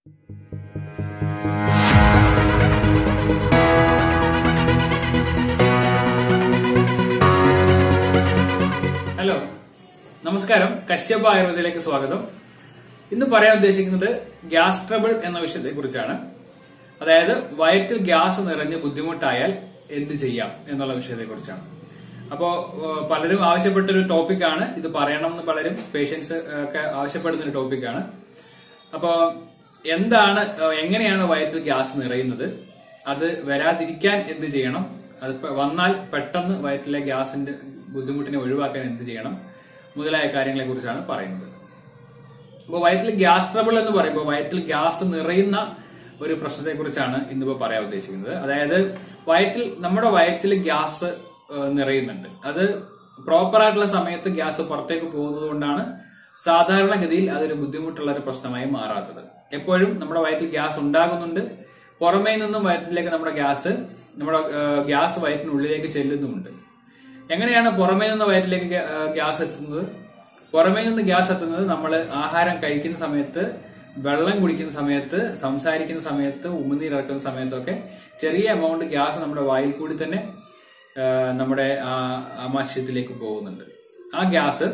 hello നമസ്കാരം കശ്യപ ആയുർവേദയിലേക്ക് സ്വാഗതം ഇന്ന് പറയാൻ ഉദ്ദേശിക്കുന്നത് ഗ്യാസ് ട്രബിൾ എന്ന വിഷയത്തെ കുറിച്ചാണ് അതായത് വയറ്റിൽ ഗ്യാസ് നിറഞ്ഞ് ബുദ്ധിമുട്ടായാൽ എന്ത് ചെയ്യാം എന്നുള്ള വിഷയത്തെ കുറിച്ചാണ് അപ്പോ ഏഹ്, പലരും ആവശ്യപ്പെട്ട ഒരു ടോപ്പിക്കാണ് ഇത് പറയണം എന്ന് പലരും പേഷ്യൻസ് ഒക്കെ ആവശ്യപ്പെടുന്ന ഒരു ടോപ്പിക്കാണ് അപ്പോ എന്താണ് ഏഹ്, എങ്ങനെയാണ് വയറ്റിൽ ഗ്യാസ് നിറയുന്നത് അത് വരാതിരിക്കാൻ എന്ത് ചെയ്യണം അത് ഇപ്പൊ വന്നാൽ പെട്ടെന്ന് വയറ്റിലെ ഗ്യാസിന്റെ ബുദ്ധിമുട്ടിനെ ഒഴിവാക്കാൻ എന്ത് ചെയ്യണം മുതലായ കാര്യങ്ങളെ കുറിച്ചാണ് പറയുന്നത് അപ്പോൾ വയറ്റിൽ ഗ്യാസ് ട്രബിൾ എന്ന് പറയുമ്പോൾ വയറ്റിൽ ഗ്യാസ് നിറയുന്ന ഒരു പ്രശ്നത്തെ കുറിച്ചാണ് ഇന്നിപ്പോ പറയാൻ ഉദ്ദേശിക്കുന്നത് അതായത് വയറ്റിൽ നമ്മുടെ വയറ്റിൽ ഗ്യാസ് ഏഹ്, നിറയുന്നുണ്ട് അത് പ്രോപ്പർ ആയിട്ടുള്ള സമയത്ത് ഗ്യാസ് പുറത്തേക്ക് പോകുന്നത് കൊണ്ടാണ് സാധാരണഗതിയിൽ അതൊരു ബുദ്ധിമുട്ടുള്ള ഒരു പ്രശ്നമായി മാറാത്തത് എപ്പോഴും നമ്മുടെ വയറ്റിൽ ഗ്യാസ് ഉണ്ടാകുന്നുണ്ട് പുറമേ നിന്നും വയറ്റിലേക്ക് നമ്മുടെ ഗ്യാസ് നമ്മുടെ ഏഹ്, ഗ്യാസ് വയറ്റിനുള്ളിലേക്ക് ചെല്ലുന്നുമുണ്ട് എങ്ങനെയാണ് പുറമേ നിന്ന് വയറ്റിലേക്ക് ഗ്യാ- ഏഹ് ഗ്യാസ് എത്തുന്നത് പുറമേ നിന്ന് ഗ്യാസ് എത്തുന്നത് നമ്മൾ ആഹാരം കഴിക്കുന്ന സമയത്ത് വെള്ളം കുടിക്കുന്ന സമയത്ത് സംസാരിക്കുന്ന സമയത്ത് ഉമിനീരിറക്കുന്ന സമയത്തൊക്കെ ചെറിയ എമൗണ്ട് ഗ്യാസ് നമ്മുടെ വായിൽ കൂടി തന്നെ ഏഹ് നമ്മുടെ ആ ആമാശയത്തിലേക്ക് പോകുന്നുണ്ട് ആ ഗ്യാസ്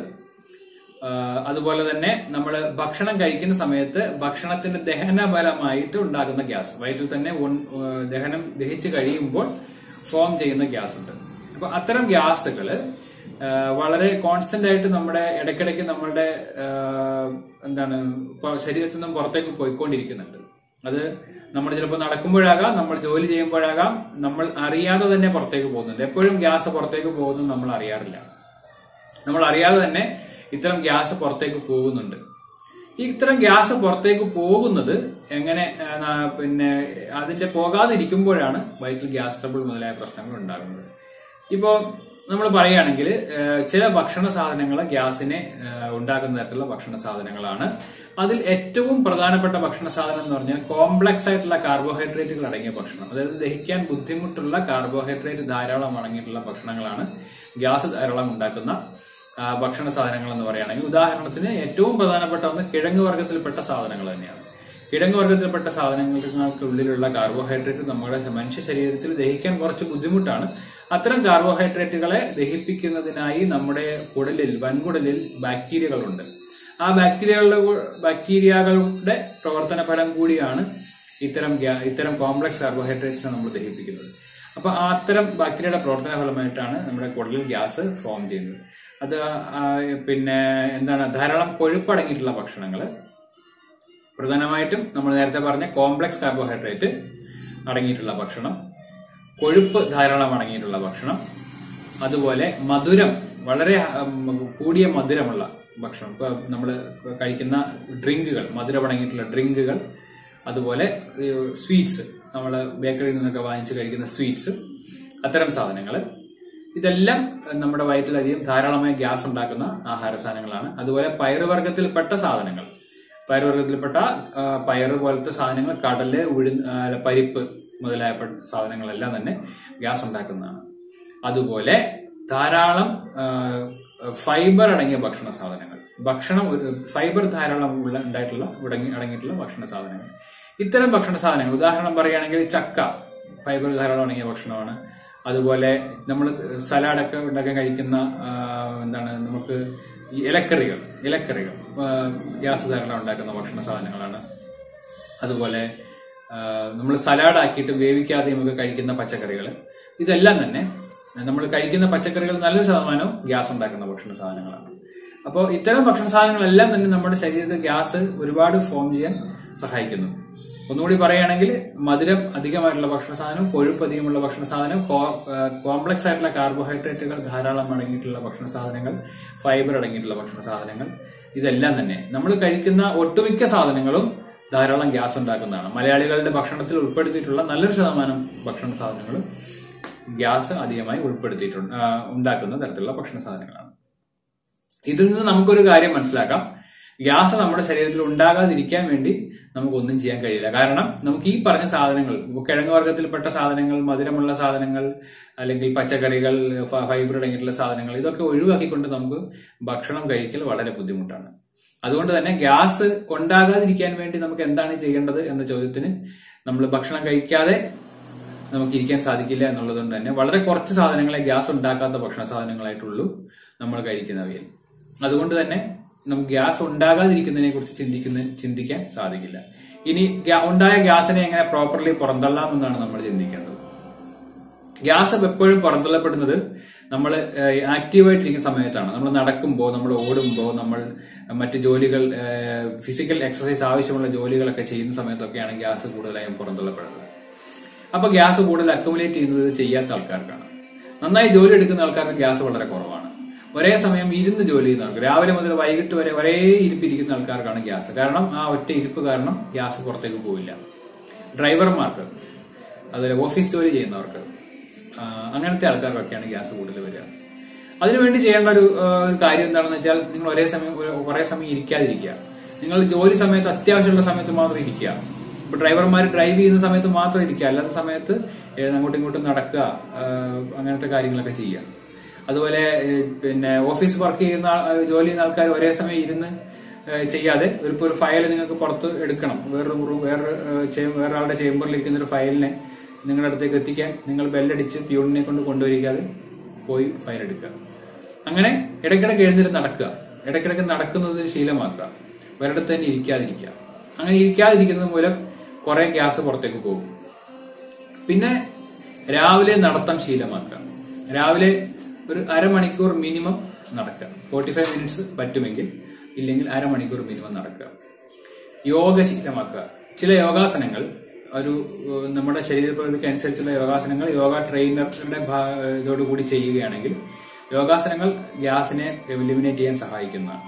ആഹ് അതുപോലെ തന്നെ നമ്മൾ ഭക്ഷണം കഴിക്കുന്ന സമയത്ത് ഭക്ഷണത്തിന്റെ ദഹന ഫലമായിട്ട് ഉണ്ടാകുന്ന ഗ്യാസ് വയറ്റിൽ തന്നെ ഉൺ- ആഹ് ദഹനം ദഹിച്ച് കഴിയുമ്പോൾ ഫോം ചെയ്യുന്ന ഗ്യാസ് ഉണ്ട് അപ്പൊ അത്തരം ഗ്യാസുകള് ആഹ് വളരെ കോൺസ്റ്റന്റ് ആയിട്ട് നമ്മുടെ ഇടയ്ക്കിടയ്ക്ക് നമ്മളുടെ ആഹ് എന്താണ് ഇപ്പൊ ശരീരത്തിൽ നിന്നും പുറത്തേക്ക് പോയിക്കൊണ്ടിരിക്കുന്നുണ്ട് അത് നമ്മൾ ചിലപ്പോൾ നടക്കുമ്പോഴാകാം നമ്മൾ ജോലി ചെയ്യുമ്പോഴാകാം നമ്മൾ അറിയാതെ തന്നെ പുറത്തേക്ക് പോകുന്നുണ്ട് എപ്പോഴും ഗ്യാസ് പുറത്തേക്ക് പോകുന്നത് നമ്മൾ അറിയാറില്ല നമ്മൾ അറിയാതെ തന്നെ ഇത്തരം ഗ്യാസ് പുറത്തേക്ക് പോകുന്നുണ്ട് ഈ ഇത്തരം ഗ്യാസ് പുറത്തേക്ക് പോകുന്നത് എങ്ങനെ ആ, ന- പിന്നെ അതിന്റെ പോകാതിരിക്കുമ്പോഴാണ് വയറ്റിൽ ഗ്യാസ് ട്രബിൾ മുതലായ പ്രശ്നങ്ങൾ ഉണ്ടാകുന്നത് ഇപ്പോ നമ്മൾ പറയുകയാണെങ്കിൽ ആ, ചില ഭക്ഷണ സാധനങ്ങൾ ഗ്യാസിനെ ആ, ഉണ്ടാക്കുന്ന തരത്തിലുള്ള ഭക്ഷണ സാധനങ്ങളാണ് അതിൽ ഏറ്റവും പ്രധാനപ്പെട്ട ഭക്ഷണ സാധനം എന്ന് പറഞ്ഞാൽ കോംപ്ലക്സ് ആയിട്ടുള്ള കാർബോഹൈഡ്രേറ്റുകൾ അടങ്ങിയ ഭക്ഷണം അതായത് ദഹിക്കാൻ ബുദ്ധിമുട്ടുള്ള കാർബോഹൈഡ്രേറ്റ് ധാരാളം അടങ്ങിയിട്ടുള്ള ഭക്ഷണങ്ങളാണ് ഗ്യാസ് ധാരാളം ഉണ്ടാക്കുന്ന ആ, ഭക്ഷണ സാധനങ്ങൾ എന്ന് പറയുകയാണെങ്കിൽ ഉദാഹരണത്തിന് ഏറ്റവും പ്രധാനപ്പെട്ട ഒന്ന് കിഴങ്ങ് വർഗത്തിൽപ്പെട്ട സാധനങ്ങൾ തന്നെയാണ് കിഴങ്ങ് വർഗത്തിൽപ്പെട്ട സാധനങ്ങൾക്കുള്ളിലുള്ള കാർബോഹൈഡ്രേറ്റ് നമ്മുടെ മനുഷ്യ ശരീരത്തിൽ ദഹിക്കാൻ കുറച്ച് ബുദ്ധിമുട്ടാണ് അത്തരം കാർബോഹൈഡ്രേറ്റുകളെ ദഹിപ്പിക്കുന്നതിനായി നമ്മുടെ കുടലിൽ വൻകുടലിൽ ബാക്ടീരിയകളുണ്ട് ആ ബാക്ടീരിയകളുടെ കൂ- ബാക്ടീരിയകളുടെ പ്രവർത്തന ഫലം കൂടിയാണ് ഇത്തരം ഗ്യാ- ഇത്തരം കോംപ്ലക്സ് കാർബോഹൈഡ്രേറ്റ്സിനെ നമ്മൾ ദഹിപ്പിക്കുന്നത് അപ്പൊ ആ അത്തരം ബാക്ടീരിയയുടെ പ്രവർത്തന ഫലമായിട്ടാണ് നമ്മുടെ കുടലിൽ ഗ്യാസ് ഫോം ചെയ്യുന്നത് അത് ആ, പിന്നെ എന്താണ് ധാരാളം കൊഴുപ്പടങ്ങിയിട്ടുള്ള ഭക്ഷണങ്ങൾ പ്രധാനമായിട്ടും നമ്മൾ നേരത്തെ പറഞ്ഞ കോംപ്ലക്സ് കാർബോഹൈഡ്രേറ്റ് അടങ്ങിയിട്ടുള്ള ഭക്ഷണം കൊഴുപ്പ് ധാരാളം അടങ്ങിയിട്ടുള്ള ഭക്ഷണം അതുപോലെ മധുരം വളരെ ഉം, കൂടിയ മധുരമുള്ള ഭക്ഷണം ഇപ്പൊ നമ്മൾ കഴിക്കുന്ന ഡ്രിങ്കുകൾ മധുരം അടങ്ങിയിട്ടുള്ള ഡ്രിങ്കുകൾ അതുപോലെ സ്വീറ്റ്സ് നമ്മൾ ബേക്കറിയിൽ നിന്നൊക്കെ വാങ്ങിച്ച് കഴിക്കുന്ന സ്വീറ്റ്സ് അത്തരം സാധനങ്ങൾ ഇതെല്ലാം നമ്മുടെ വയറ്റിലധികം ധാരാളമായി ഗ്യാസ് ഉണ്ടാക്കുന്ന ആഹാര സാധനങ്ങളാണ് അതുപോലെ പയറുവർഗത്തിൽപ്പെട്ട സാധനങ്ങൾ പയറുവർഗത്തിൽപ്പെട്ട ആ, പയറ് പോലത്തെ സാധനങ്ങൾ കടല് ഉഴു ആ, പരിപ്പ് മുതലായ പ- സാധനങ്ങളെല്ലാം തന്നെ ഗ്യാസ് ഉണ്ടാക്കുന്നതാണ് അതുപോലെ ധാരാളം ആ, ഫൈബർ അടങ്ങിയ ഭക്ഷണ സാധനങ്ങൾ ഭക്ഷണം ഒരു ഫൈബർ ധാരാളം ഉള്ള ഉണ്ടായിട്ടുള്ള ഉടങ്ങി അടങ്ങിയിട്ടുള്ള ഭക്ഷണ സാധനങ്ങൾ ഇത്തരം ഭക്ഷണ സാധനങ്ങൾ ഉദാഹരണം പറയുകയാണെങ്കിൽ ചക്ക ഫൈബർ ധാരാളം അടങ്ങിയ ഭക്ഷണമാണ് അതുപോലെ നമ്മൾ സലാഡൊക്കെ ഉണ്ടാക്കാൻ കഴിക്കുന്ന ആ, എന്താണ് നമുക്ക് ഈ ഇലക്കറികൾ ഇലക്കറികൾ ആ, ഗ്യാസ് ധാരാളം ഉണ്ടാക്കുന്ന ഭക്ഷണ സാധനങ്ങളാണ് അതുപോലെ നമ്മൾ സലാഡ് ആക്കിയിട്ട് വേവിക്കാതെ നമുക്ക് കഴിക്കുന്ന പച്ചക്കറികൾ ഇതെല്ലാം തന്നെ നമ്മൾ കഴിക്കുന്ന പച്ചക്കറികൾ നല്ലൊരു ശതമാനവും ഗ്യാസ് ഉണ്ടാക്കുന്ന ഭക്ഷണ സാധനങ്ങളാണ് അപ്പോൾ ഇത്തരം ഭക്ഷണ സാധനങ്ങളെല്ലാം തന്നെ നമ്മുടെ ശരീരത്തിൽ ഗ്യാസ് ഒരുപാട് ഫോം ചെയ്യാൻ സഹായിക്കുന്നു ഒന്നുകൂടി പറയുകയാണെങ്കിൽ മധുരം അധികമായിട്ടുള്ള ഭക്ഷണ സാധനം കൊഴുപ്പ് അധികമുള്ള ഭക്ഷണ സാധനം കോംപ്ലക്സ് ആയിട്ടുള്ള കാർബോഹൈഡ്രേറ്റുകൾ ധാരാളം അടങ്ങിയിട്ടുള്ള ഭക്ഷണ സാധനങ്ങൾ ഫൈബർ അടങ്ങിയിട്ടുള്ള ഭക്ഷണ സാധനങ്ങൾ ഇതെല്ലാം തന്നെ നമ്മൾ കഴിക്കുന്ന ഒട്ടുമിക്ക സാധനങ്ങളും ധാരാളം ഗ്യാസ് ഉണ്ടാക്കുന്നതാണ് മലയാളികളുടെ ഭക്ഷണത്തിൽ ഉൾപ്പെടുത്തിയിട്ടുള്ള നല്ലൊരു ശതമാനം ഭക്ഷണ സാധനങ്ങളും ഗ്യാസ് അധികമായി ഉൾപ്പെടുത്തിയിട്ടുണ്ട് ആ, ഉണ്ടാക്കുന്ന തരത്തിലുള്ള ഭക്ഷണ സാധനങ്ങളാണ് ഇതിൽ നിന്ന് നമുക്കൊരു കാര്യം മനസ്സിലാക്കാം ഗ്യാസ് നമ്മുടെ ശരീരത്തിൽ ഉണ്ടാകാതിരിക്കാൻ വേണ്ടി നമുക്കൊന്നും ചെയ്യാൻ കഴിയില്ല കാരണം നമുക്ക് ഈ പറഞ്ഞ സാധനങ്ങൾ ഇപ്പൊ കിഴങ്ങ് വർഗത്തിൽപ്പെട്ട സാധനങ്ങൾ മധുരമുള്ള സാധനങ്ങൾ അല്ലെങ്കിൽ പച്ചക്കറികൾ ഫ- ഫൈബർ അടങ്ങിയിട്ടുള്ള സാധനങ്ങൾ ഇതൊക്കെ ഒഴിവാക്കിക്കൊണ്ട് നമുക്ക് ഭക്ഷണം കഴിക്കൽ വളരെ ബുദ്ധിമുട്ടാണ് അതുകൊണ്ട് തന്നെ ഗ്യാസ് ഉണ്ടാകാതിരിക്കാൻ വേണ്ടി നമുക്ക് എന്താണ് ചെയ്യേണ്ടത് എന്ന ചോദ്യത്തിന് നമ്മൾ ഭക്ഷണം കഴിക്കാതെ നമുക്ക് ഇരിക്കാൻ സാധിക്കില്ല എന്നുള്ളത് കൊണ്ട് തന്നെ വളരെ കുറച്ച് സാധനങ്ങളെ ഗ്യാസ് ഉണ്ടാക്കാത്ത ഭക്ഷണ സാധനങ്ങളായിട്ടുള്ളൂ നമ്മൾ കഴിക്കുന്നവയിൽ അതുകൊണ്ട് തന്നെ നമുക്ക് ഗ്യാസ് ഉണ്ടാകാതിരിക്കുന്നതിനെ കുറിച്ച് ചിന്തിക്കുന്ന ചിന്തിക്കാൻ സാധിക്കില്ല ഇനി ഗ്യാ- ഉണ്ടായ ഗ്യാസിനെ എങ്ങനെ പ്രോപ്പർലി പുറന്തള്ളാം എന്നാണ് നമ്മൾ ചിന്തിക്കേണ്ടത് ഗ്യാസ് എപ്പോഴും പുറന്തള്ളപ്പെടുന്നത് നമ്മൾ ആക്റ്റീവായിട്ടിരിക്കുന്ന സമയത്താണ് നമ്മൾ നടക്കുമ്പോൾ നമ്മൾ ഓടുമ്പോൾ നമ്മൾ മറ്റ് ജോലികൾ ഫിസിക്കൽ എക്സസൈസ് ആവശ്യമുള്ള ജോലികളൊക്കെ ചെയ്യുന്ന സമയത്തൊക്കെയാണ് ഗ്യാസ് കൂടുതലായും പുറന്തള്ളപ്പെടുന്നത് അപ്പൊ ഗ്യാസ് കൂടുതൽ അക്യുമുലേറ്റ് ചെയ്യുന്നത് ചെയ്യാത്ത ആൾക്കാർക്കാണ് നന്നായി ജോലി എടുക്കുന്ന ആൾക്കാർക്ക് ഗ്യാസ് വളരെ കുറവാണ് ഒരേ സമയം ഇരുന്ന് ജോലി ചെയ്യുന്ന ആൾക്ക് രാവിലെ മുതൽ വൈകിട്ട് വരെ ഒരേ ഇരിപ്പിരിക്കുന്ന ആൾക്കാർക്കാണ് ഗ്യാസ് കാരണം ആ ഒറ്റ ഇരിപ്പ് കാരണം ഗ്യാസ് പുറത്തേക്ക് പോവില്ല ഡ്രൈവർമാർക്ക് അതുപോലെ ഓഫീസ് ജോലി ചെയ്യുന്നവർക്ക് ആ, അങ്ങനത്തെ ആൾക്കാർക്കൊക്കെയാണ് ഗ്യാസ് കൂടുതൽ വരിക അതിനുവേണ്ടി ചെയ്യേണ്ട ഒരു ആ, ഒരു കാര്യം എന്താണെന്ന് വെച്ചാൽ നിങ്ങൾ ഒരേ സമയം ഒരു- കുറെ സമയം ഇരിക്കാതിരിക്കുക നിങ്ങൾ ജോലി സമയത്ത് അത്യാവശ്യമുള്ള സമയത്ത് മാത്രം ഇരിക്കുക ഇപ്പൊ ഡ്രൈവർമാർ ഡ്രൈവ് ചെയ്യുന്ന സമയത്ത് മാത്രം ഇരിക്കുക അല്ലാത്ത സമയത്ത് ഏ, അങ്ങോട്ടും ഇങ്ങോട്ടും നടക്കുക ആ, അങ്ങനത്തെ കാര്യങ്ങളൊക്കെ ചെയ്യുക അതുപോലെ ഏ, പിന്നെ ഓഫീസ് വർക്ക് ചെയ്യുന്ന ആ- ജോലി ചെയ്യുന്ന ആൾക്കാർ ഒരേ സമയം ഇരുന്ന് ഏ, ചെയ്യാതെ ഒരു ഇപ്പൊ ഒരു ഫയൽ നിങ്ങൾക്ക് പുറത്ത് എടുക്കണം വേറൊരു റൂ- വേറൊരു ഏ, ചെ- വേറൊരാളുടെ ചേംബറിൽ ഇരിക്കുന്ന ഒരു ഫയലിനെ നിങ്ങളുടെ അടുത്തേക്ക് എത്തിക്കാൻ നിങ്ങൾ ബെല്ലടിച്ച് പ്യൂണിനെ കൊണ്ട് കൊണ്ടുവരിക്കാതെ പോയി ഫയൽ എടുക്കുക അങ്ങനെ ഇടയ്ക്കിടയ്ക്ക് എഴുന്നേറ്റ് നടക്കുക ഇടയ്ക്കിടയ്ക്ക് നടക്കുന്നത് ശീലമാക്കുക ഒരിടത്ത് തന്നെ ഇരിക്കാതിരിക്കുക അങ്ങനെ ഇരിക്കാതിരിക്കുന്നത് മൂലം കുറെ ഗ്യാസ് പുറത്തേക്ക് പോകും പിന്നെ രാവിലെ നടത്തം ശീലമാക്കുക രാവിലെ ഒരു അരമണിക്കൂർ മിനിമം നടക്കുക ഫോർട്ടി ഫൈവ് മിനിറ്റ്സ് പറ്റുമെങ്കിൽ ഇല്ലെങ്കിൽ അരമണിക്കൂർ മിനിമം നടക്കുക യോഗ ശീലമാക്കുക ചില യോഗാസനങ്ങൾ ഒരു ഏഹ്, നമ്മുടെ ശരീരപ്രകൃതിക്ക് അനുസരിച്ചുള്ള യോഗാസനങ്ങൾ യോഗ ട്രെയിനറുടെ ഭാ- ഇതോടുകൂടി ചെയ്യുകയാണെങ്കിൽ യോഗാസനങ്ങൾ ഗ്യാസിനെ എലിമിനേറ്റ് ചെയ്യാൻ സഹായിക്കുന്നതാണ്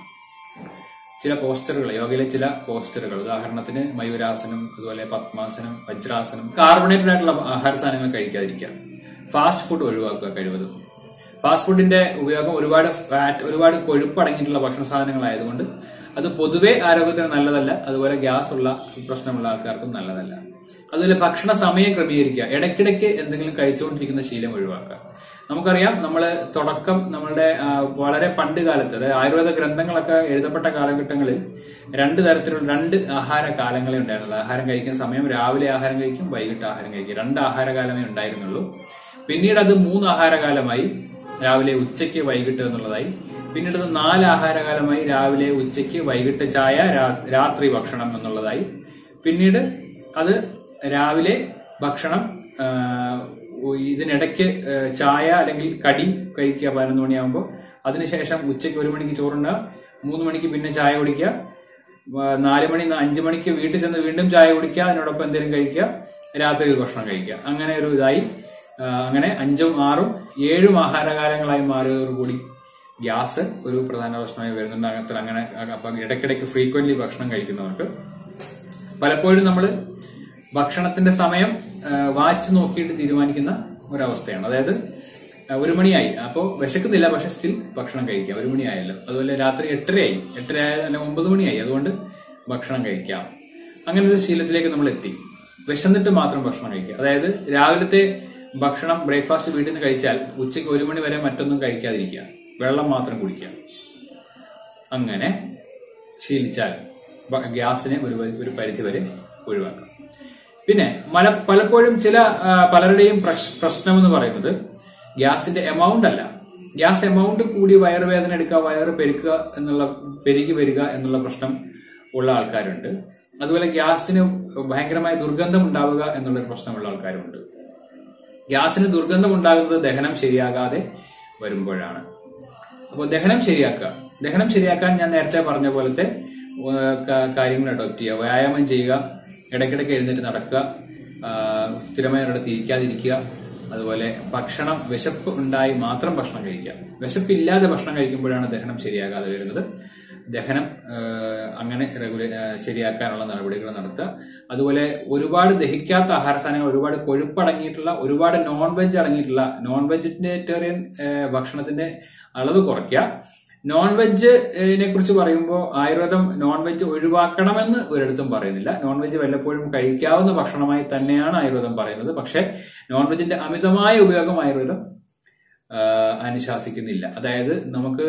ചില പോസ്റ്ററുകൾ യോഗയിലെ ചില പോസ്റ്ററുകൾ ഉദാഹരണത്തിന് മയൂരാസനം അതുപോലെ പത്മാസനം വജ്രാസനം കാർബണേറ്റഡ് ആയിട്ടുള്ള ആഹാര സാധനങ്ങൾ കഴിക്കാതിരിക്കുക ഫാസ്റ്റ് ഫുഡ് ഒഴിവാക്കുക കഴിവതും ഫാസ്റ്റ് ഫുഡിന്റെ ഉപയോഗം ഒരുപാട് ഫാറ്റ് ഒരുപാട് കൊഴുപ്പ് അടങ്ങിയിട്ടുള്ള ഭക്ഷണ സാധനങ്ങളായതുകൊണ്ട് അത് പൊതുവെ ആരോഗ്യത്തിന് നല്ലതല്ല അതുപോലെ ഗ്യാസ് ഉള്ള പ്രശ്നമുള്ള ആൾക്കാർക്കും നല്ലതല്ല അതുപോലെ ഭക്ഷണ സമയം ക്രമീകരിക്കുക ഇടയ്ക്കിടയ്ക്ക് എന്തെങ്കിലും കഴിച്ചുകൊണ്ടിരിക്കുന്ന ശീലം ഒഴിവാക്കുക നമുക്കറിയാം നമ്മൾ തുടക്കം നമ്മളുടെ ആ, വളരെ പണ്ട് കാലത്ത് അതായത് ആയുർവേദ ഗ്രന്ഥങ്ങളൊക്കെ എഴുതപ്പെട്ട കാലഘട്ടങ്ങളിൽ രണ്ട് തരത്തിലുള്ള രണ്ട് ആഹാര കാലങ്ങളെ ഉണ്ടായിരുന്നുള്ളൂ ആഹാരം കഴിക്കുന്ന സമയം രാവിലെ ആഹാരം കഴിക്കും വൈകിട്ട് ആഹാരം കഴിക്കും രണ്ട് ആഹാരകാലമേ ഉണ്ടായിരുന്നുള്ളൂ പിന്നീട് അത് മൂന്ന് ആഹാരകാലമായി രാവിലെ ഉച്ചയ്ക്ക് വൈകിട്ട് എന്നുള്ളതായി പിന്നീട് അത് നാല് ആഹാരകാലമായി രാവിലെ ഉച്ചയ്ക്ക് വൈകിട്ട് ചായ രാ- രാത്രി ഭക്ഷണം എന്നുള്ളതായി പിന്നീട് അത് രാവിലെ ഭക്ഷണം ആ, ഇതിനിടയ്ക്ക് ആ, ചായ അല്ലെങ്കിൽ കടി കഴിക്കുക പതിനൊന്ന് മണിയാകുമ്പോൾ അതിനുശേഷം ഉച്ചയ്ക്ക് ഒരു മണിക്ക് ചോറുണ്ടുക മൂന്ന് മണിക്ക് പിന്നെ ചായ കുടിക്കുക ആ, നാല് മണി അഞ്ചു മണിക്ക് വീട്ടിൽ ചെന്ന് വീണ്ടും ചായ കുടിക്കുക അതിനോടൊപ്പം എന്തെങ്കിലും കഴിക്കുക രാത്രി ഭക്ഷണം കഴിക്കുക അങ്ങനെ ഒരു ഇതായി ആ, അങ്ങനെ അഞ്ചും ആറും ഏഴും ആഹാരകാലങ്ങളായി മാറിയതോടുകൂടി ഗ്യാസ് ഒരു പ്രധാന പ്രശ്നമായി വരുന്നുണ്ട് അങ്ങനത്തെ അങ്ങനെ അപ്പം ഇടയ്ക്കിടയ്ക്ക് ഫ്രീക്വന്റ്ലി ഭക്ഷണം കഴിക്കുന്നവർക്ക് പലപ്പോഴും നമ്മൾ ഭക്ഷണത്തിന്റെ സമയം ആ, വാച്ച് നോക്കിയിട്ട് തീരുമാനിക്കുന്ന ഒരവസ്ഥയാണ് അതായത് ആ, ഒരു മണിയായി അപ്പോൾ വിശക്കുന്നില്ല പക്ഷെ സ്റ്റിൽ ഭക്ഷണം കഴിക്കാം ഒരു മണിയായല്ലോ അതുപോലെ രാത്രി എട്ടരയായി എട്ടര അല്ലെങ്കിൽ ഒമ്പത് മണിയായി അതുകൊണ്ട് ഭക്ഷണം കഴിക്കാം അങ്ങനെ ഒരു ശീലത്തിലേക്ക് നമ്മൾ എത്തി വിശന്നിട്ട് മാത്രം ഭക്ഷണം കഴിക്കുക അതായത് രാവിലത്തെ ഭക്ഷണം ബ്രേക്ക്ഫാസ്റ്റ് വീട്ടിൽ നിന്ന് കഴിച്ചാൽ ഉച്ചയ്ക്ക് ഒരു മണി വരെ മറ്റൊന്നും കഴിക്കാതിരിക്കുക വെള്ളം മാത്രം കുടിക്കുക അങ്ങനെ ശീലിച്ചാൽ ബ- ഗ്യാസിനെ ഒരു വ- ഒരു പരിധി വരെ ഒഴിവാക്കാം പിന്നെ മല പലപ്പോഴും ചില ആ, പലരുടെയും പ്രശ്- പ്രശ്നം എന്ന് പറയുന്നത് ഗ്യാസിന്റെ എമൗണ്ട് അല്ല ഗ്യാസ് എമൗണ്ട് കൂടി വയറുവേദന എടുക്കുക വയറ് പെരുക്കുക എന്നുള്ള പെരുകി വരിക എന്നുള്ള പ്രശ്നം ഉള്ള ആൾക്കാരുണ്ട് അതുപോലെ ഗ്യാസിന് ഭയങ്കരമായ ദുർഗന്ധം ഉണ്ടാവുക എന്നുള്ള പ്രശ്നമുള്ള ആൾക്കാരുണ്ട് ഗ്യാസിന് ദുർഗന്ധം ഉണ്ടാകുന്നത് ദഹനം ശരിയാകാതെ വരുമ്പോഴാണ് അപ്പോൾ ദഹനം ശരിയാക്കുക ദഹനം ശരിയാക്കാൻ ഞാൻ നേരത്തെ പറഞ്ഞ പോലത്തെ ഏഹ്, ക- കാര്യങ്ങൾ അഡോപ്റ്റ് ചെയ്യുക വ്യായാമം ചെയ്യുക ഇടയ്ക്കിടയ്ക്ക് എഴുന്നേറ്റ് നടക്കുക ആ, സ്ഥിരമായി ഒരിടത്ത് ഇരിക്കാതിരിക്കുക അതുപോലെ ഭക്ഷണം വിശപ്പ് ഉണ്ടായി മാത്രം ഭക്ഷണം കഴിക്കുക വിശപ്പില്ലാതെ ഭക്ഷണം കഴിക്കുമ്പോഴാണ് ദഹനം ശരിയാകാതെ വരുന്നത് ദഹനം ഏഹ്, അങ്ങനെ റെഗുലേ ഏഹ്, ശരിയാക്കാനുള്ള നടപടികൾ നടത്തുക അതുപോലെ ഒരുപാട് ദഹിക്കാത്ത ആഹാര സാധനങ്ങൾ ഒരുപാട് കൊഴുപ്പടങ്ങിയിട്ടുള്ള ഒരുപാട് നോൺ വെജ് അടങ്ങിയിട്ടുള്ള നോൺ വെജിറ്റേറിയൻ ഏഹ്, ഭക്ഷണത്തിന്റെ അളവ് കുറയ്ക്കുക നോൺ വെജിനെ കുറിച്ച് പറയുമ്പോൾ ആയുർവേദം നോൺ വെജ് ഒഴിവാക്കണമെന്ന് ഒരിടത്തും പറയുന്നില്ല നോൺ വെജ് വല്ലപ്പോഴും കഴിക്കാവുന്ന ഭക്ഷണമായി തന്നെയാണ് ആയുർവേദം പറയുന്നത് പക്ഷേ നോൺ വെജിന്റെ അമിതമായ ഉപയോഗം ആയുർവേദം അനുശാസിക്കുന്നില്ല അതായത് നമുക്ക്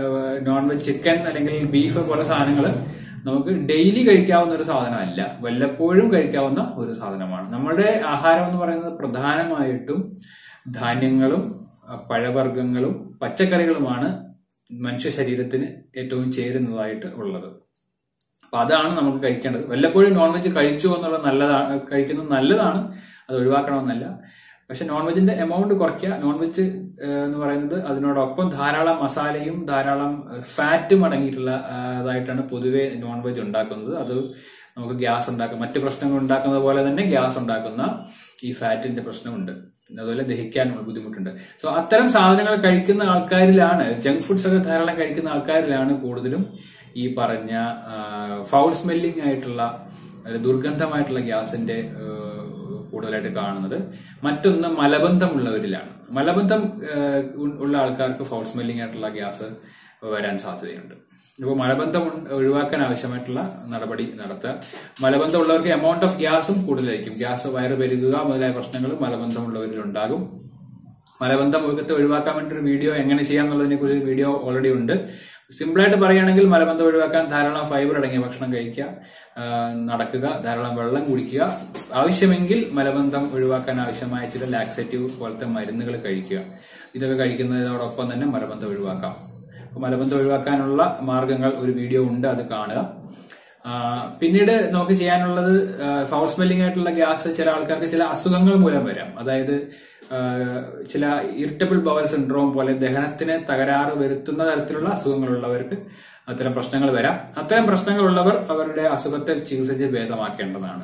നോൺ വെജ് ചിക്കൻ അല്ലെങ്കിൽ ബീഫ് പോലെ സാധനങ്ങൾ നമുക്ക് ഡെയിലി കഴിക്കാവുന്ന ഒരു സാധനമല്ല വല്ലപ്പോഴും കഴിക്കാവുന്ന ഒരു സാധനമാണ് നമ്മുടെ ആഹാരം എന്ന് പറയുന്നത് പ്രധാനമായിട്ടും ധാന്യങ്ങളും അഹ് പഴവർഗ്ഗങ്ങളും പച്ചക്കറികളുമാണ് മനുഷ്യ ശരീരത്തിന് ഏറ്റവും ചേരുന്നതായിട്ട് ഉള്ളത് അപ്പൊ അതാണ് നമുക്ക് കഴിക്കേണ്ടത് വല്ലപ്പോഴും നോൺ വെജ് കഴിച്ചു എന്നുള്ളത് നല്ലതാണ് കഴിക്കുന്നത് നല്ലതാണ് അത് ഒഴിവാക്കണമെന്നല്ല പക്ഷെ നോൺ വെജിന്റെ എമൗണ്ട് കുറയ്ക്കുക നോൺ വെജ് എന്ന് പറയുന്നത് അതിനോടൊപ്പം ധാരാളം മസാലയും ധാരാളം ഫാറ്റും അടങ്ങിയിട്ടുള്ള ആ, ഇതായിട്ടാണ് പൊതുവെ നോൺ വെജ് ഉണ്ടാക്കുന്നത് അത് നമുക്ക് ഗ്യാസ് ഉണ്ടാക്കും മറ്റു പ്രശ്നങ്ങൾ ഉണ്ടാക്കുന്നത് പോലെ തന്നെ ഗ്യാസ് ഉണ്ടാക്കുന്ന ഈ ഫാറ്റിന്റെ പ്രശ്നമുണ്ട് അതുപോലെ ദഹിക്കാൻ ബുദ്ധിമുട്ടുണ്ട് സോ അത്തരം സാധനങ്ങൾ കഴിക്കുന്ന ആൾക്കാരിലാണ് ജങ്ക് ഫുഡ്സ് ഒക്കെ ധാരാളം കഴിക്കുന്ന ആൾക്കാരിലാണ് കൂടുതലും ഈ പറഞ്ഞ ഫൗൾ സ്മെല്ലിംഗ് ആയിട്ടുള്ള ഒരു ദുർഗന്ധമായിട്ടുള്ള ഗ്യാസിന്റെ ആ, കൂടുതലായിട്ട് കാണുന്നത് മറ്റൊന്ന് മലബന്ധമുള്ളവരിലാണ് മലബന്ധം ആ, ഉള്ള ആൾക്കാർക്ക് ഫൗൾ സ്മെല്ലിംഗ് ആയിട്ടുള്ള ഗ്യാസ് വരാൻ സാധ്യതയുണ്ട് ഇപ്പോൾ മലബന്ധം ഉൺ- ഒഴിവാക്കാൻ ആവശ്യമായിട്ടുള്ള നടപടി നടത്തുക മലബന്ധം ഉള്ളവർക്ക് എമൗണ്ട് ഓഫ് ഗ്യാസും കൂടുതലായിരിക്കും ഗ്യാസ് വയറ് പെരുകുക മുതലായ പ്രശ്നങ്ങൾ മലബന്ധമുള്ളവരിൽ ഉണ്ടാകും മലബന്ധം ഒഴുക്കത്തെ ഒഴിവാക്കാൻ വേണ്ടി ഒരു വീഡിയോ എങ്ങനെ ചെയ്യാം എന്നുള്ളതിനെ കുറിച്ച് വീഡിയോ ഓൾറെഡി ഉണ്ട് സിമ്പിളായിട്ട് പറയുകയാണെങ്കിൽ മലബന്ധം ഒഴിവാക്കാൻ ധാരാളം ഫൈബർ അടങ്ങിയ ഭക്ഷണം കഴിക്കുക ആ, നടക്കുക ധാരാളം വെള്ളം കുടിക്കുക ആവശ്യമെങ്കിൽ മലബന്ധം ഒഴിവാക്കാൻ ആവശ്യമായ ചില ലാക്സേറ്റീവ് പോലത്തെ മരുന്നുകൾ കഴിക്കുക ഇതൊക്കെ കഴിക്കുന്നതോടൊപ്പം തന്നെ മലബന്ധം ഒഴിവാക്കാം അപ്പൊ മലബന്ധം ഒഴിവാക്കാനുള്ള മാർഗങ്ങൾ ഒരു വീഡിയോ ഉണ്ട് അത് കാണുക ആ, പിന്നീട് നമുക്ക് ചെയ്യാനുള്ളത് ഫൗൾ സ്മെല്ലിംഗ് ആയിട്ടുള്ള ഗ്യാസ് ചില ആൾക്കാർക്ക് ചില അസുഖങ്ങൾ മൂലം വരാം അതായത് ആ, ചില ഇറിറ്റബിൾ ബവൽ സിൻഡ്രോം പോലെ ദഹനത്തിന് തകരാറ് വരുത്തുന്ന തരത്തിലുള്ള അസുഖങ്ങളുള്ളവർക്ക് അത്തരം പ്രശ്നങ്ങൾ വരാം അത്തരം പ്രശ്നങ്ങളുള്ളവർ അവരുടെ അസുഖത്തെ ചികിത്സിച്ച് ഭേദമാക്കേണ്ടതാണ്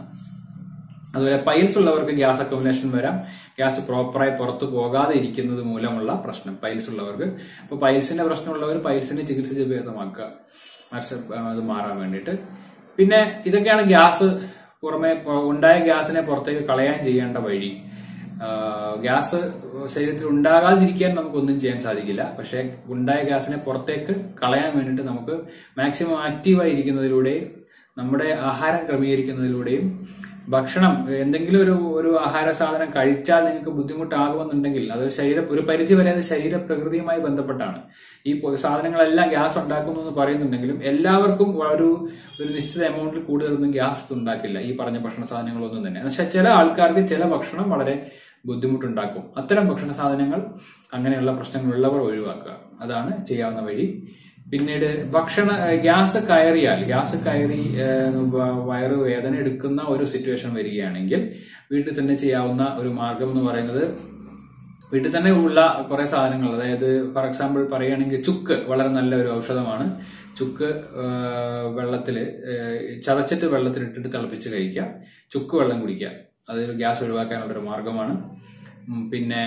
അതുപോലെ പൈൽസ് ഉള്ളവർക്ക് ഗ്യാസ് അക്കോമിനേഷൻ വരാം ഗ്യാസ് പ്രോപ്പറായി പുറത്തു പോകാതെ ഇരിക്കുന്നത് മൂലമുള്ള പ്രശ്നം പൈൽസ് ഉള്ളവർക്ക് അപ്പൊ പൈൽസിന്റെ പ്രശ്നമുള്ളവർ പൈൽസിനെ ചികിത്സിച്ച് ഭേദമാക്കുക മറിച്ച് അത് മാറാൻ വേണ്ടിയിട്ട് പിന്നെ ഇതൊക്കെയാണ് ഗ്യാസ് പുറമെ പൊ- ഉണ്ടായ ഗ്യാസിനെ പുറത്തേക്ക് കളയാൻ ചെയ്യേണ്ട വഴി ആ, ഗ്യാസ് ശരീരത്തിൽ ഉണ്ടാകാതിരിക്കാൻ നമുക്കൊന്നും ചെയ്യാൻ സാധിക്കില്ല പക്ഷെ ഉണ്ടായ ഗ്യാസിനെ പുറത്തേക്ക് കളയാൻ വേണ്ടിയിട്ട് നമുക്ക് മാക്സിമം ആക്റ്റീവായി ഇരിക്കുന്നതിലൂടെയും നമ്മുടെ ആഹാരം ക്രമീകരിക്കുന്നതിലൂടെയും ഭക്ഷണം എന്തെങ്കിലും ഒരു ഒരു ആഹാര സാധനം കഴിച്ചാൽ നിങ്ങൾക്ക് ബുദ്ധിമുട്ടാകുമെന്നുണ്ടെങ്കിൽ അത് ശരീര ഒരു പരിധി വരെ അത് ശരീരപ്രകൃതിയുമായി ബന്ധപ്പെട്ടാണ് ഈ പൊ- സാധനങ്ങളെല്ലാം ഗ്യാസ് ഉണ്ടാക്കുന്നു എന്ന് പറയുന്നുണ്ടെങ്കിലും എല്ലാവർക്കും ഒരു ഒരു നിശ്ചിത എമൗണ്ടിൽ കൂടുതലൊന്നും ഗ്യാസ് ഉണ്ടാക്കില്ല ഈ പറഞ്ഞ ഭക്ഷണ സാധനങ്ങളൊന്നും തന്നെ പക്ഷെ ചില ആൾക്കാർക്ക് ചില ഭക്ഷണം വളരെ ബുദ്ധിമുട്ടുണ്ടാക്കും അത്തരം ഭക്ഷണ സാധനങ്ങൾ അങ്ങനെയുള്ള പ്രശ്നങ്ങളുള്ളവർ ഒഴിവാക്കുക അതാണ് ചെയ്യാവുന്ന വഴി പിന്നീട് ഭക്ഷണ ഗ്യാസ് കയറിയാൽ ഗ്യാസ് കയറി ഏഹ്, വ- വയറ് വേദന എടുക്കുന്ന ഒരു സിറ്റുവേഷൻ വരികയാണെങ്കിൽ വീട്ടിൽ തന്നെ ചെയ്യാവുന്ന ഒരു മാർഗം എന്ന് പറയുന്നത് വീട്ടിൽ തന്നെ ഉള്ള കുറെ സാധനങ്ങൾ അതായത് ഫോർ എക്സാമ്പിൾ പറയുകയാണെങ്കിൽ ചുക്ക് വളരെ നല്ല ഒരു ഔഷധമാണ് ചുക്ക് ഏഹ്, വെള്ളത്തില് ഏഹ്, ചതച്ചിട്ട് വെള്ളത്തിലിട്ടിട്ട് തിളപ്പിച്ച് കഴിക്കുക ചുക്ക് വെള്ളം കുടിക്കുക അത് ഗ്യാസ് ഒഴിവാക്കാനുള്ള ഒരു മാർഗമാണ് ഉം, പിന്നെ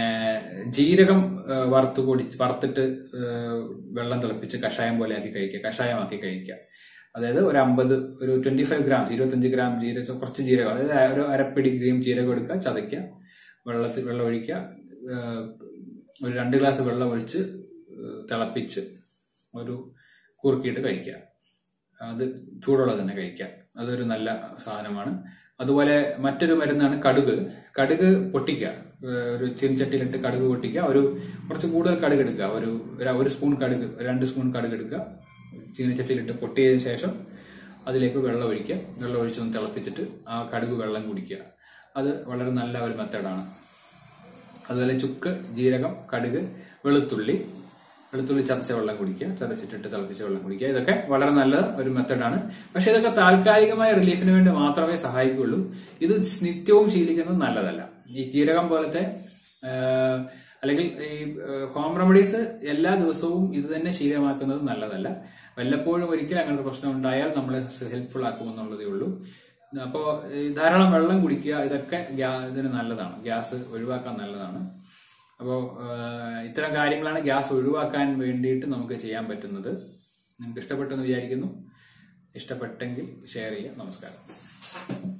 ജീരകം ഏഹ്, വറുത്ത് പൊടി വറുത്തിട്ട് ഏഹ്, വെള്ളം തിളപ്പിച്ച് കഷായം പോലെ ആക്കി കഴിക്കുക കഷായമാക്കി കഴിക്കുക അതായത് ഒരു അമ്പത് ഒരു ട്വന്റി ഫൈവ് ഗ്രാം ഇരുപത്തഞ്ച് ഗ്രാം ജീരകം കുറച്ച് ജീരകം അതായത് ഒരു അരപ്പിടി ഗ്രീം ജീരകം എടുക്കുക ചതയ്ക്കുക വെള്ളത്തിൽ വെള്ളം ഒഴിക്കുക ഏഹ്, ഒരു രണ്ട് ഗ്ലാസ് വെള്ളം ഒഴിച്ച് ഏഹ്, തിളപ്പിച്ച് ഒരു കുറുക്കിയിട്ട് കഴിക്കുക അത് ചൂടുള്ളത് തന്നെ കഴിക്കുക അതൊരു നല്ല സാധനമാണ് അതുപോലെ മറ്റൊരു മരുന്നാണ് കടുക് കടുക് പൊട്ടിക്കുക ഏഹ് ഒരു ചീനിച്ചട്ടിയിലിട്ട് കടുക് പൊട്ടിക്കുക ഒരു കുറച്ച് കൂടുതൽ കടുക് എടുക്കുക ഒരു ഒരു- ഒരു സ്പൂൺ കടുക് രണ്ട് സ്പൂൺ കടുക് എടുക്കുക ചീനിച്ചട്ടിയിലിട്ട് പൊട്ടിയതിനു ശേഷം അതിലേക്ക് വെള്ളം ഒഴിക്കുക വെള്ളം ഒഴിച്ചൊന്ന് തിളപ്പിച്ചിട്ട് ആ കടുക് വെള്ളം കുടിക്കുക അത് വളരെ നല്ല ഒരു മെത്തേഡാണ് അതുപോലെ ചുക്ക് ജീരകം കടുക് വെളുത്തുള്ളി വെളുത്തുള്ളി ചതച്ച വെള്ളം കുടിക്കുക ചതച്ചിട്ടിട്ട് തിളപ്പിച്ച വെള്ളം കുടിക്കുക ഇതൊക്കെ വളരെ നല്ല ഒരു മെത്തഡാണ് പക്ഷെ ഇതൊക്കെ താൽക്കാലികമായ റിലീഫിന് വേണ്ടി മാത്രമേ സഹായിക്കുകയുള്ളൂ ഇത് നിത്യവും ശീലിക്കുന്നത് നല്ലതല്ല ഈ ജീരകം പോലത്തെ ആ, അല്ലെങ്കിൽ ഈ ഹോം റെമഡീസ് എല്ലാ ദിവസവും ഇത് തന്നെ ശീലമാക്കുന്നത് നല്ലതല്ല വല്ലപ്പോഴും ഒരിക്കൽ അങ്ങനെ ഒരു പ്രശ്നം ഉണ്ടായാൽ നമ്മളെ ഹെൽപ്ഫുൾ ആക്കുമെന്നുള്ളതേ ഉള്ളൂ അപ്പോ ഈ ധാരാളം വെള്ളം കുടിക്കുക ഇതൊക്കെ ഗ്യാ- ഇതിന് നല്ലതാണ് ഗ്യാസ് ഒഴിവാക്കാൻ നല്ലതാണ് അപ്പോൾ ഇത്തരം കാര്യങ്ങളാണ് ഗ്യാസ് ഒഴിവാക്കാൻ വേണ്ടിയിട്ട് നമുക്ക് ചെയ്യാൻ പറ്റുന്നത് നിങ്ങൾക്ക് ഇഷ്ടപ്പെട്ടെന്ന് വിചാരിക്കുന്നു ഇഷ്ടപ്പെട്ടെങ്കിൽ ഷെയർ ചെയ്യുക നമസ്കാരം